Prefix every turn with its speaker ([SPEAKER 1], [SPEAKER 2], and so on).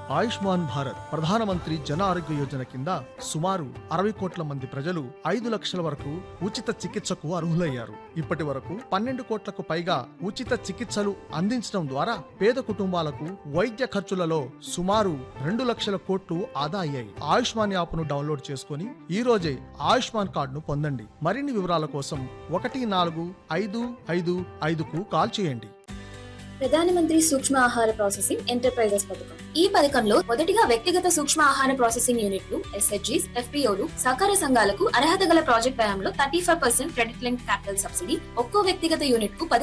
[SPEAKER 1] ఆయుష్మాన్ భారత్ ప్రధానమంత్రి జన ఆరోగ్య యోజన కింద సుమారు అరవై కోట్ల మంది ప్రజలు ఐదు లక్షల వరకు ఉచిత చికిత్సకు అర్హులయ్యారు ఇప్పటి వరకు పన్నెండు కోట్లకు పైగా ఉచిత చికిత్సలు అందించడం ద్వారా పేద కుటుంబాలకు వైద్య ఖర్చులలో సుమారు రెండు లక్షల కోట్లు ఆదా అయ్యాయి ఆయుష్మాన్ యాప్ను డౌన్లోడ్ చేసుకుని ఈ రోజే ఆయుష్మాన్ కార్డును పొందండి మరిన్ని వివరాల కోసం ఒకటి నాలుగు ఐదు ఐదు ఐదుకు కాల్ చేయండి
[SPEAKER 2] ప్రధానమంత్రి సూక్ష్మ ఆహార ప్రాసెసింగ్ ఎంటర్ప్రైజెస్ పథకం ఈ పథకంలో మొదటిగా వ్యక్తిగత సూక్ష్మ ఆహార ప్రాసెసింగ్ యూనిట్లు ఎస్హెచ్జీస్ ఎఫ్పిఓలు సహకార సంఘాలకు అర్హత గల ప్రాజెక్ట్ వ్యయంలో thirty five percent credit link capital subsidy ఒక్కో వ్యక్తిగత యూనిట్ కు